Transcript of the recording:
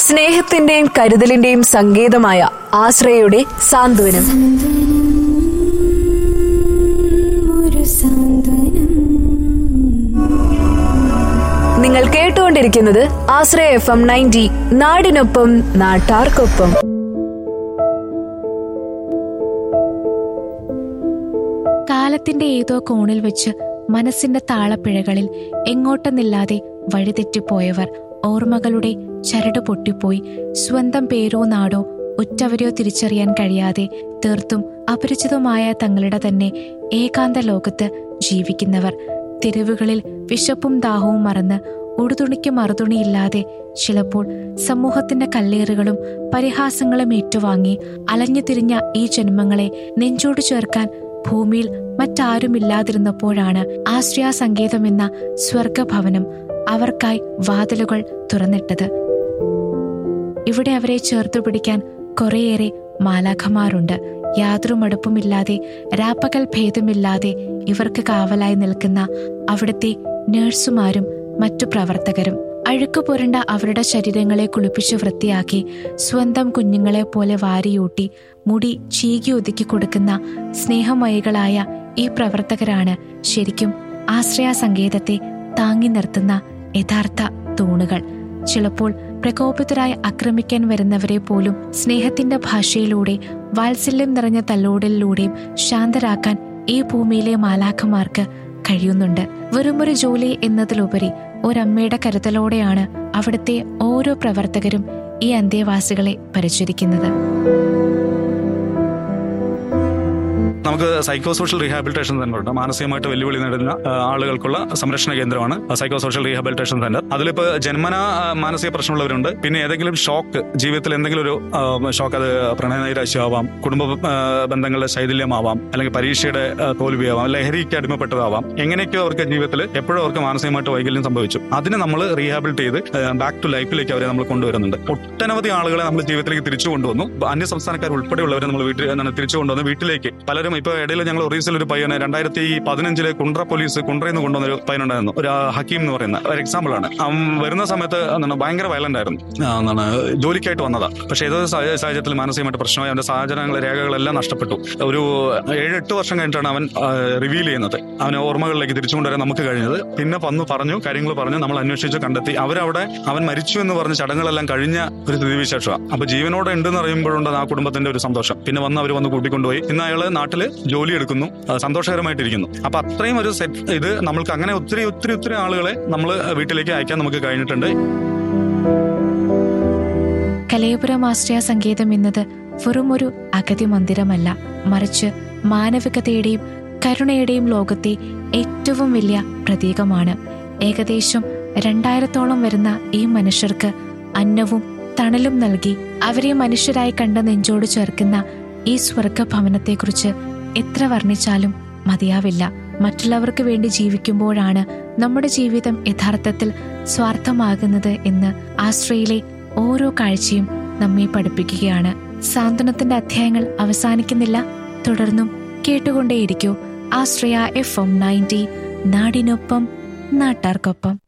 സ്നേഹത്തിന്റെയും കരുതലിന്റെയും സങ്കേതമായ ആശ്രയയുടെ സാന്ത്വനം ഒരു സാന്ത്വനം നിങ്ങൾ കേട്ടുകൊണ്ടിരിക്കുന്നത് ആശ്രയ എഫ് എം നയൻറ്റി നാടിനൊപ്പം നാട്ടാർക്കൊപ്പം കാലത്തിന്റെ ഏതോ കോണിൽ വെച്ച് മനസ്സിന്റെ താളപ്പിഴകളിൽ എങ്ങോട്ടെന്നില്ലാതെ വഴിതെറ്റിപ്പോയവർ ഓർമ്മകളുടെ ചരട് പൊട്ടിപ്പോയി സ്വന്തം പേരോ നാടോ ഉറ്റവരെയോ തിരിച്ചറിയാൻ കഴിയാതെ തീർത്തും അപരിചിതമായ തങ്ങളുടെ തന്നെ ഏകാന്ത ലോകത്ത് ജീവിക്കുന്നവർ തെരുവുകളിൽ വിശപ്പും ദാഹവും മറന്ന് ഉടുതുണിക്ക് മറുതുണിയില്ലാതെ ചിലപ്പോൾ സമൂഹത്തിന്റെ കല്ലേറുകളും പരിഹാസങ്ങളും ഏറ്റുവാങ്ങി അലഞ്ഞു തിരിഞ്ഞ ഈ ജന്മങ്ങളെ നെഞ്ചോട് ചേർക്കാൻ ഭൂമിയിൽ മറ്റാരുമില്ലാതിരുന്നപ്പോഴാണ് ആശ്രയ സംഗീതം എന്ന സ്വർഗഭവനം അവർക്കായി വാതിലുകൾ തുറന്നിട്ടത് ഇവിടെ അവരെ ചേർത്തു പിടിക്കാൻ കുറേയേറെ മാലാഖമാരുണ്ട് യാതൊരു മടുപ്പുമില്ലാതെ രാപ്പകൽ ഭേദമില്ലാതെ ഇവർക്ക് കാവലായി നിൽക്കുന്ന അവിടുത്തെ നഴ്സുമാരും മറ്റു പ്രവർത്തകരും അഴുക്ക് പുരണ്ട അവരുടെ ശരീരങ്ങളെ കുളിപ്പിച്ച് വൃത്തിയാക്കി സ്വന്തം കുഞ്ഞുങ്ങളെ പോലെ വാരിയൂട്ടി മുടി ചീകി ഒതുക്കി കൊടുക്കുന്ന സ്നേഹമയികളായ ഈ പ്രവർത്തകരാണ് ശരിക്കും ആശ്രയ സംഗീതത്തെ താങ്ങി നിർത്തുന്ന യഥാർത്ഥ തൂണുകൾ ചിലപ്പോൾ പ്രകോപിതരായി ആക്രമിക്കാൻ വരുന്നവരെ പോലും സ്നേഹത്തിന്റെ ഭാഷയിലൂടെ വാത്സല്യം നിറഞ്ഞ തല്ലോടലിലൂടെയും ശാന്തരാക്കാൻ ഈ ഭൂമിയിലെ മാലാഖമാർക്ക് കഴിയുന്നുണ്ട് വെറുമൊരു ജോലി എന്നതിലുപരി ഒരമ്മയുടെ കരുതലോടെയാണ് അവിടുത്തെ ഓരോ പ്രവർത്തകരും ഈ അന്തേവാസികളെ പരിചരിക്കുന്നത് നമുക്ക് സൈക്കോ സോഷ്യൽ റീഹാബിലിറ്റേഷൻ സെന്റർ ഉണ്ട് മാനസികമായിട്ട് വെല്ലുവിളി നേരിടുന്ന ആ, ആളുകൾക്കുള്ള സംരക്ഷണ കേന്ദ്രമാണ് സൈക്കോ സോഷ്യൽ റീഹാബിലിറ്റേഷൻ സെന്റർ അതിലിപ്പോ ജന്മന ആ, മാനസിക പ്രശ്നമുള്ളവരുണ്ട് പിന്നെ ഏതെങ്കിലും ഷോക്ക് ജീവിതത്തിൽ എന്തെങ്കിലും ഒരു ഷോക്ക് അത് പ്രണയനൈരാശ്യമാവാം കുടുംബ ആ, ബന്ധങ്ങളുടെ ശൈഥില്യമാവാം അല്ലെങ്കിൽ പരീക്ഷയുടെ ആ, തോൽവിയാവാം ലഹരിക്ക് അടിമപ്പെട്ടതാവാം എങ്ങനെയൊക്കെയോ അവർക്ക് ജീവിതത്തിൽ എപ്പോഴും അവർക്ക് മാനസികമായിട്ട് വൈകല്യം സംഭവിച്ചു അതിനെ നമ്മൾ റീഹാബിലിറ്റ് ചെയ്ത് ബാക്ക് ടു ലൈഫിലേക്ക് അവരെ നമ്മൾ കൊണ്ടുവരുന്നുണ്ട് ഒട്ടനവധി ആളുകളെ നമ്മൾ ജീവിതത്തിലേക്ക് തിരിച്ചു കൊണ്ടുവന്നു അന്യ സംസ്ഥാനക്കാർ ഉൾപ്പെടെയുള്ളവരെ നമ്മൾ വീട്ടിൽ എന്താണ് തിരിച്ചു കൊണ്ടുവന്ന് വീട്ടിലേക്ക് പലരും ഇപ്പൊ ഇടയിൽ ഞങ്ങൾ ഒറീസിൽ ഒരു പയ്യനെ രണ്ടായിരത്തി പതിനഞ്ചിലെ കുണ്ട്ര പോലീസ് കുണ്ട്രയിൽ നിന്ന് കൊണ്ടുവന്ന ഒരു പയ്യനുണ്ടായിരുന്നു ഒരു ആ, ഹക്കീം എന്ന് പറയുന്ന ഒരു എക്സാമ്പിൾ ആണ് അവൻ വരുന്ന സമയത്ത് എന്താണ് ഭയങ്കര വയലന്റ് ആയിരുന്നു ആ, എന്താണ് ജോലിക്കായിട്ട് വന്നതാ പക്ഷെ ഏതോ സാഹ- സാഹചര്യത്തിൽ മാനസികമായിട്ട് പ്രശ്നമായി അവന്റെ സാഹചര്യങ്ങൾ രേഖകളെല്ലാം നഷ്ടപ്പെട്ടു ഒരു ഏഴ് എട്ട് വർഷം കഴിഞ്ഞിട്ടാണ് അവൻ റിവീൽ ചെയ്യുന്നത് അവനെ ഓർമ്മകളിലേക്ക് തിരിച്ചു കൊണ്ടുവരാൻ നമുക്ക് കഴിഞ്ഞത് പിന്നെ വന്ന് പറഞ്ഞു കാര്യങ്ങൾ പറഞ്ഞു നമ്മൾ അന്വേഷിച്ച് കണ്ടെത്തി അവരവിടെ അവൻ മരിച്ചു എന്ന് പറഞ്ഞ ചടങ്ങുകളെല്ലാം കഴിഞ്ഞ ഒരു സ്ഥിതിവിശേഷമാണ് അപ്പൊ ജീവനോടെ ഉണ്ടെന്ന് അറിയുമ്പോഴുണ്ട് ആ കുടുംബത്തിന്റെ ഒരു സന്തോഷം പിന്നെ വന്ന് അവർ വന്ന് കൂട്ടിക്കൊണ്ടുപോയി ഇന്ന് അയാള് നാട്ടില് ജോലി എടുക്കുന്നു ആ, സന്തോഷകരമായിട്ടിരിക്കുന്നു അപ്പൊ അത്രയും ഒരു സെറ്റ് ഇത് നമ്മൾക്ക് അങ്ങനെ ഒത്തിരി ഒത്തിരി ഒത്തിരി ആളുകളെ നമ്മൾ വീട്ടിലേക്ക് അയക്കാൻ നമുക്ക് കഴിഞ്ഞിട്ടുണ്ട് കലയപുരം ആശ്രയ സംഗീതം എന്നത് വെറുമൊരു അഗതി മന്ദിരമല്ല മറിച്ച് മാനവികതയുടെയും കരുണയുടെയും ലോകത്തെ ഏറ്റവും വലിയ പ്രതീകമാണ് ഏകദേശം രണ്ടായിരത്തോളം വരുന്ന ഈ മനുഷ്യർക്ക് അന്നവും തണലും നൽകി അവരെ മനുഷ്യരായി കണ്ട നെഞ്ചോട് ചേർക്കുന്ന ഈ സ്വർഗഭവനത്തെക്കുറിച്ച് എത്ര വർണ്ണിച്ചാലും മതിയാവില്ല മറ്റുള്ളവർക്ക് വേണ്ടി ജീവിക്കുമ്പോഴാണ് നമ്മുടെ ജീവിതം യഥാർത്ഥത്തിൽ സ്വാർത്ഥമാകുന്നത് എന്ന് ആശ്രയിലെ ഓരോ കാഴ്ചയും നമ്മെ പഠിപ്പിക്കുകയാണ് സാന്ത്വനത്തിന്റെ അധ്യായങ്ങൾ അവസാനിക്കുന്നില്ല തുടർന്നും കേട്ടുകൊണ്ടേയിരിക്കൂ ആശ്രയ എഫ് എം നയൻറ്റി നാടിനൊപ്പം നാട്ടാർക്കൊപ്പം